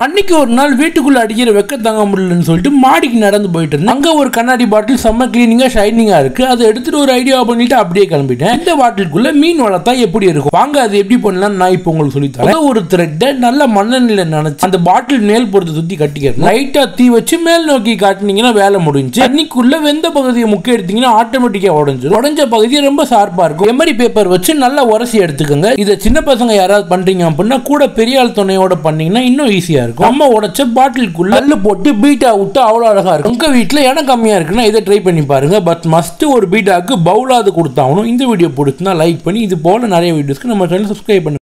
அன்னைக்கு ஒரு நாள் வீட்டுக்குள்ள அடிக்கிற வெக்க தாங்க முடியலன்னு சொல்லிட்டு மாடிக்கு நடந்து போயிட்டு இருந்தேன் அங்க ஒரு கண்ணாடி பாட்டில் செம்ம கிளீனிங்கா ஷைனிங்கா இருக்கு அதை எடுத்துட்டு ஒரு ஐடியா பண்ணிட்டு அப்படியே கிளம்பிட்டேன் இந்த பாட்டிலுக்குள்ள மீன் வளர்த்தா எப்படி இருக்கும் வாங்க அது எப்படி பண்ணலாம் நான் இப்போ உங்களுக்கு சொல்லி தரேன் ஒரு த்ரெட்டை நல்ல மண்ணெண்ணில நினைச்சு அந்த பாட்டில் மேல் பொறுத்து சுத்தி கட்டிக்கிறேன் லைட்டா தீ வச்சு மேல் நோக்கி காட்டினீங்கன்னா வேலை முடிஞ்சு தண்ணிக்குள்ள வெந்த பகுதியை முக்கிய எடுத்தீங்கன்னா ஆட்டோமேட்டிக்கா உடஞ்சிரும் உடஞ்ச பகுதி ரொம்ப ஷார்ப்பா இருக்கும் எமரி பேப்பர் வச்சு நல்லா உரசி எடுத்துக்கோங்க இதை சின்ன பசங்க யாராவது பண்றீங்க அப்படின்னா கூட பெரிய ஆள் துணையோட பண்ணீங்கன்னா இன்னும் ஈஸியா இருக்கும் நம்ம உடைச்ச பாட்டிலுக்குள்ள கல்லு போட்டு பீட்டா விட்டு அவ்வளோ அழகா இருக்கும் உங்க வீட்டில் இடம் கம்மியா இருக்குன்னா இதை ட்ரை பண்ணி பாருங்க பட் மஸ்ட் ஒரு பீட்டாக்கு பவுலாவது கொடுத்தாகணும் இந்த வீடியோ பிடிச்சிருந்தா லைக் பண்ணி இது போல நிறைய வீடியோஸ்க்கு நம்ம சேனல் சப்ஸ்கிரைப் பண்ணுங்க